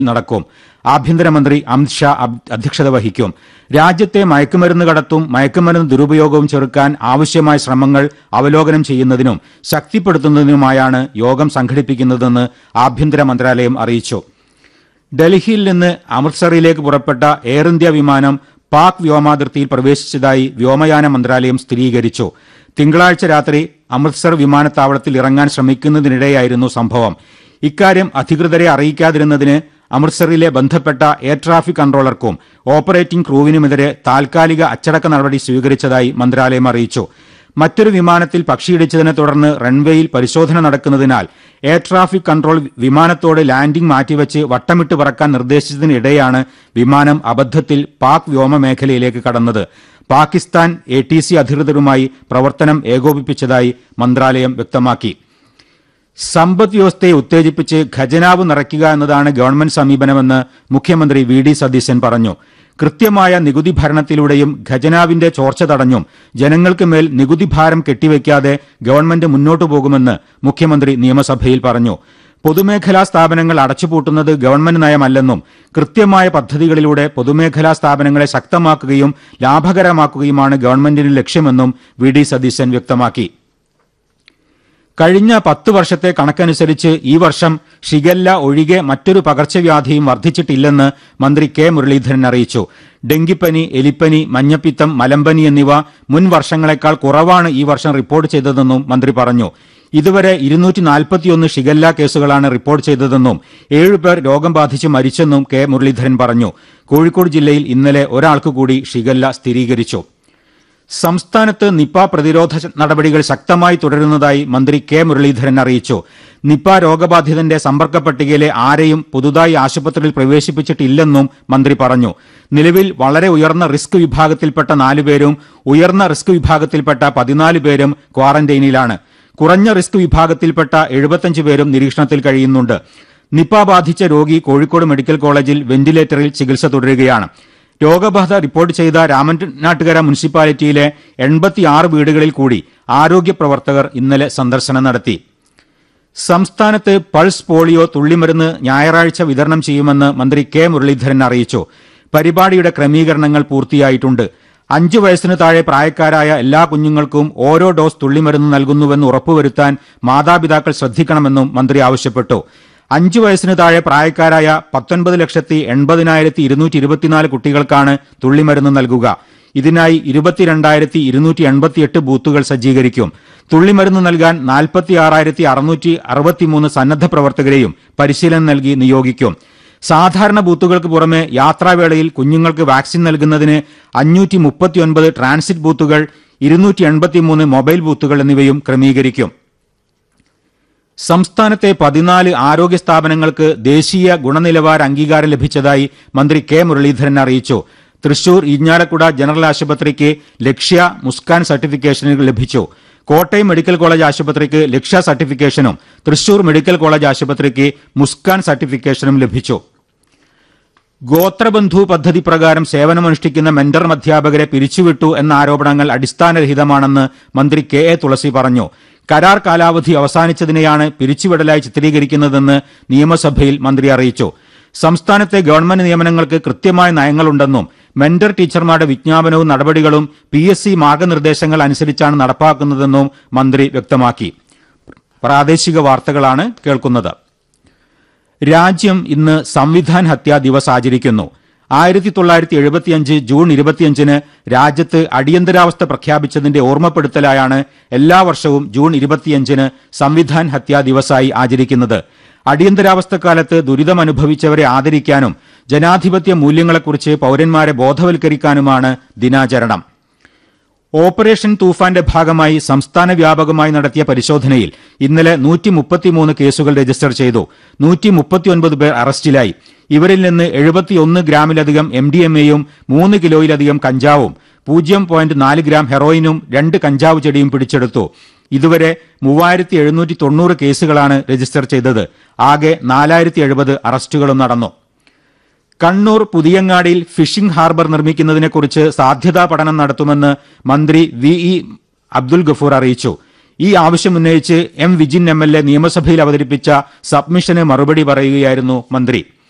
നടക്കും ആഭ്യന്തരമന്ത്രി അമിത് ഷാ അബ്- അധ്യക്ഷത വഹിക്കും രാജ്യത്തെ മയക്കുമരുന്ന് കടത്തും മയക്കുമരുന്ന് ദുരുപയോഗവും ചെറുക്കാൻ ആവശ്യമായ ശ്രമങ്ങൾ അവലോകനം ചെയ്യുന്നതിനും ശക്തിപ്പെടുത്തുന്നതിനുമായാണ് യോഗം സംഘടിപ്പിക്കുന്നതെന്ന് ആഭ്യന്തര മന്ത്രാലയം അറിയിച്ചു ഡൽഹിയിൽ നിന്ന് അമൃത്സറിലേക്ക് പുറപ്പെട്ട എയർ ഇന്ത്യ വിമാനം പാക് വ്യോമാതിർത്തിയിൽ പ്രവേശിച്ചതായി വ്യോമയാന മന്ത്രാലയം സ്ഥിരീകരിച്ചു തിങ്കളാഴ്ച രാത്രി അമൃത്സർ വിമാനത്താവളത്തിൽ ഇറങ്ങാൻ ശ്രമിക്കുന്നതിനിടെയായിരുന്നു സംഭവം ഇക്കാര്യം അധികൃതരെ അറിയിക്കാതിരുന്നതിന് അമൃത്സറിലെ ബന്ധപ്പെട്ട എയർ ട്രാഫിക് കൺട്രോളർക്കും ഓപ്പറേറ്റിംഗ് ക്രൂവിനുമെതിരെ താൽക്കാലിക അച്ചടക്ക നടപടി സ്വീകരിച്ചതായി മന്ത്രാലയം അറിയിച്ചു മറ്റൊരു വിമാനത്തിൽ പക്ഷിയിടിച്ചതിനെ തുടർന്ന് റൺവേയിൽ പരിശോധന നടക്കുന്നതിനാൽ എയർ ട്രാഫിക് കൺട്രോൾ വിമാനത്തോട് ലാൻഡിംഗ് മാറ്റിവെച്ച് വട്ടമിട്ട് പറക്കാൻ നിർദ്ദേശിച്ചതിനിടെയാണ് വിമാനം അബദ്ധത്തിൽ പാക് വ്യോമ മേഖലയിലേക്ക് കടന്നത് പാകിസ്ഥാൻ എ ടി സി അധികൃതരുമായി പ്രവർത്തനം ഏകോപിപ്പിച്ചതായി മന്ത്രാലയം വ്യക്തമാക്കി സമ്പദ് വ്യവസ്ഥയെ ഉത്തേജിപ്പിച്ച് ഖജനാവ് നിറയ്ക്കുക എന്നതാണ് ഗവൺമെന്റ് സമീപനമെന്ന് മുഖ്യമന്ത്രി വി ഡി സതീശൻ പറഞ്ഞു കൃത്യമായ നികുതി ഭരണത്തിലൂടെയും ഖജനാവിന്റെ ചോർച്ച തടഞ്ഞും ജനങ്ങൾക്ക് മേൽ നികുതി ഭാരം കെട്ടിവെക്കാതെ ഗവൺമെന്റ് മുന്നോട്ടു പോകുമെന്ന് മുഖ്യമന്ത്രി നിയമസഭയിൽ പറഞ്ഞു പൊതുമേഖലാ സ്ഥാപനങ്ങൾ അടച്ചുപൂട്ടുന്നത് ഗവൺമെന്റ് നയമല്ലെന്നും കൃത്യമായ പദ്ധതികളിലൂടെ പൊതുമേഖലാ സ്ഥാപനങ്ങളെ ശക്തമാക്കുകയും ലാഭകരമാക്കുകയുമാണ് ഗവൺമെന്റിന്റെ ലക്ഷ്യമെന്നും വി ഡി സതീശൻ വ്യക്തമാക്കി കഴിഞ്ഞ പത്ത് വർഷത്തെ കണക്കനുസരിച്ച് ഈ വർഷം ഷിഗല്ല ഒഴികെ മറ്റൊരു പകർച്ചവ്യാധിയും വർദ്ധിച്ചിട്ടില്ലെന്ന് മന്ത്രി കെ മുരളീധരൻ അറിയിച്ചു ഡെങ്കിപ്പനി എലിപ്പനി മഞ്ഞപ്പിത്തം മലമ്പനി എന്നിവ മുൻ വർഷങ്ങളെക്കാൾ കുറവാണ് ഈ വർഷം റിപ്പോർട്ട് ചെയ്തതെന്നും മന്ത്രി പറഞ്ഞു ഇതുവരെ ഇരുന്നൂറ്റി നാൽപ്പത്തിയൊന്ന് ഷിഗല്ല കേസുകളാണ് റിപ്പോർട്ട് ചെയ്തതെന്നും ഏഴുപേർ രോഗം ബാധിച്ച് മരിച്ചെന്നും കെ മുരളീധരൻ പറഞ്ഞു കോഴിക്കോട് ജില്ലയിൽ ഇന്നലെ ഒരാൾക്ക് കൂടി ഷിഗല്ല സ്ഥിരീകരിച്ചു സംസ്ഥാനത്ത് നിപ പ്രതിരോധ നടപടികൾ ശക്തമായി തുടരുന്നതായി മന്ത്രി കെ മുരളീധരൻ അറിയിച്ചു നിപ രോഗബാധിതന്റെ സമ്പർക്ക പട്ടികയിലെ ആരെയും പുതുതായി ആശുപത്രിയിൽ പ്രവേശിപ്പിച്ചിട്ടില്ലെന്നും മന്ത്രി പറഞ്ഞു നിലവിൽ വളരെ ഉയർന്ന റിസ്ക് വിഭാഗത്തിൽപ്പെട്ട നാലുപേരും ഉയർന്ന റിസ്ക് വിഭാഗത്തിൽപ്പെട്ട പതിനാല് പേരും ക്വാറന്റൈനിലാണ് കുറഞ്ഞ റിസ്ക് വിഭാഗത്തിൽപ്പെട്ട എഴുപത്തഞ്ച് പേരും നിരീക്ഷണത്തിൽ കഴിയുന്നുണ്ട് നിപ ബാധിച്ച രോഗി കോഴിക്കോട് മെഡിക്കൽ കോളേജിൽ വെന്റിലേറ്ററിൽ ചികിത്സ തുടരുകയാണ് രോഗബാധ റിപ്പോർട്ട് ചെയ്ത രാമനാട്ടുകര മുനിസിപ്പാലിറ്റിയിലെ എൺപത്തിയാറ് വീടുകളിൽ കൂടി ആരോഗ്യ പ്രവർത്തകർ ഇന്നലെ സന്ദർശനം നടത്തി സംസ്ഥാനത്ത് പൾസ് പോളിയോ തുള്ളിമരുന്ന് ഞായറാഴ്ച വിതരണം ചെയ്യുമെന്ന് മന്ത്രി കെ മുരളീധരൻ അറിയിച്ചു പരിപാടിയുടെ ക്രമീകരണങ്ങൾ പൂർത്തിയായിട്ടുണ്ട് അഞ്ചു വയസ്സിന് താഴെ പ്രായക്കാരായ എല്ലാ കുഞ്ഞുങ്ങൾക്കും ഓരോ ഡോസ് തുള്ളിമരുന്ന് നൽകുന്നുവെന്ന് ഉറപ്പുവരുത്താൻ മാതാപിതാക്കൾ ശ്രദ്ധിക്കണമെന്നും മന്ത്രി ആവശ്യപ്പെട്ടു അഞ്ചു വയസ്സിന് താഴെ പ്രായക്കാരായ പത്തൊൻപത് ലക്ഷത്തി എൺപതിനായിരത്തി ഇരുന്നൂറ്റി ഇരുപത്തിനാല് കുട്ടികൾക്കാണ് തുള്ളിമരുന്ന് നൽകുക ഇതിനായി ഇരുപത്തിരണ്ടായിരത്തി ഇരുന്നൂറ്റി എൺപത്തിയെട്ട് ബൂത്തുകൾ സജ്ജീകരിക്കും തുള്ളിമരുന്ന് നൽകാൻ നാൽപ്പത്തി ആറായിരത്തി അറുന്നൂറ്റി അറുപത്തിമൂന്ന് സന്നദ്ധ പ്രവർത്തകരെയും പരിശീലനം നൽകി നിയോഗിക്കും സാധാരണ ബൂത്തുകൾക്ക് പുറമെ യാത്രാവേളയിൽ കുഞ്ഞുങ്ങൾക്ക് വാക്സിൻ നൽകുന്നതിന് അഞ്ഞൂറ്റി മുപ്പത്തിയൊൻപത് ട്രാൻസിറ്റ് ബൂത്തുകൾ ഇരുന്നൂറ്റി എൺപത്തിമൂന്ന് മൊബൈൽ ബൂത്തുകൾ എന്നിവയും ക്രമീകരിക്കും സംസ്ഥാനത്തെ പതിനാല് ആരോഗ്യ സ്ഥാപനങ്ങൾക്ക് ദേശീയ ഗുണനിലവാര അംഗീകാരം ലഭിച്ചതായി മന്ത്രി കെ മുരളീധരൻ അറിയിച്ചു തൃശൂർ ഇരിഞ്ഞാലക്കുട ജനറൽ ആശുപത്രിക്ക് ലക്ഷ്യ മുസ്കാൻ സർട്ടിഫിക്കേഷനുകൾ ലഭിച്ചു കോട്ടയം മെഡിക്കൽ കോളേജ് ആശുപത്രിക്ക് ലക്ഷ്യ സർട്ടിഫിക്കേഷനും തൃശൂർ മെഡിക്കൽ കോളേജ് ആശുപത്രിക്ക് മുസ്കാൻ സർട്ടിഫിക്കേഷനും ലഭിച്ചു ഗോത്രബന്ധു പദ്ധതി പ്രകാരം സേവനമനുഷ്ഠിക്കുന്ന മെന്റർ അധ്യാപകരെ പിരിച്ചുവിട്ടു എന്ന ആരോപണങ്ങൾ അടിസ്ഥാനരഹിതമാണെന്ന് മന്ത്രി കെ എ തുളസി പറഞ്ഞു കരാർ കാലാവധി അവസാനിച്ചതിനെയാണ് പിരിച്ചുവിടലായി ചിത്രീകരിക്കുന്നതെന്ന് നിയമസഭയിൽ മന്ത്രി അറിയിച്ചു സംസ്ഥാനത്തെ ഗവൺമെന്റ് നിയമനങ്ങൾക്ക് കൃത്യമായ നയങ്ങളുണ്ടെന്നും മെന്റർ ടീച്ചർമാരുടെ വിജ്ഞാപനവും നടപടികളും പി എസ് സി മാർഗനിർദ്ദേശങ്ങൾ അനുസരിച്ചാണ് നടപ്പാക്കുന്നതെന്നും മന്ത്രി വ്യക്തമാക്കി പ്രാദേശിക വാർത്തകളാണ് കേൾക്കുന്നത് രാജ്യം ഇന്ന് സംവിധാൻ ഹത്യാ ദിവസ് ആചരിക്കുന്നു ആയിരത്തി തൊള്ളായിരത്തി എഴുപത്തിയഞ്ച് ജൂൺ ഇരുപത്തിയഞ്ചിന് രാജ്യത്ത് അടിയന്തരാവസ്ഥ പ്രഖ്യാപിച്ചതിന്റെ ഓർമ്മപ്പെടുത്തലായാണ് എല്ലാ വർഷവും ജൂൺ ഇരുപത്തിയഞ്ചിന് സംവിധാൻ ഹത്യാ ദിവസായി ആചരിക്കുന്നത് അടിയന്തരാവസ്ഥക്കാലത്ത് ദുരിതമനുഭവിച്ചവരെ ആദരിക്കാനും ജനാധിപത്യ മൂല്യങ്ങളെക്കുറിച്ച് പൌരന്മാരെ ബോധവൽക്കരിക്കാനുമാണ് ദിനാചരണം ഓപ്പറേഷൻ തൂഫാന്റെ ഭാഗമായി സംസ്ഥാന വ്യാപകമായി നടത്തിയ പരിശോധനയിൽ ഇന്നലെ നൂറ്റി മുപ്പത്തിമൂന്ന് കേസുകൾ രജിസ്റ്റർ ചെയ്തു നൂറ്റി മുപ്പത്തിയൊൻപത് പേർ അറസ്റ്റിലായി ഇവരിൽ നിന്ന് എഴുപത്തിയൊന്ന് ഗ്രാമിലധികം എം ഡി എം എയും മൂന്ന് കിലോയിലധികം കഞ്ചാവും പൂജ്യം പോയിന്റ് നാല് ഗ്രാം ഹെറോയിനും രണ്ട് കഞ്ചാവ് ചെടിയും പിടിച്ചെടുത്തു ഇതുവരെ മൂവായിരത്തി എഴുന്നൂറ്റി തൊണ്ണൂറ് കേസുകളാണ് രജിസ്റ്റർ ചെയ്തത് ആകെ നാലായിരത്തി എഴുപത് അറസ്റ്റുകളും നടന്നു കണ്ണൂർ പുതിയങ്ങാടിയിൽ ഫിഷിംഗ് ഹാർബർ നിർമ്മിക്കുന്നതിനെക്കുറിച്ച് സാധ്യതാ പഠനം നടത്തുമെന്ന് മന്ത്രി വി ഇ അബ്ദുൽ ഗഫൂർ അറിയിച്ചു ഈ ആവശ്യമുന്നയിച്ച് M Vijin M L A നിയമസഭയിൽ അവതരിപ്പിച്ച സബ്മിഷന് മറുപടി പറയുകയായിരുന്നു മന്ത്രി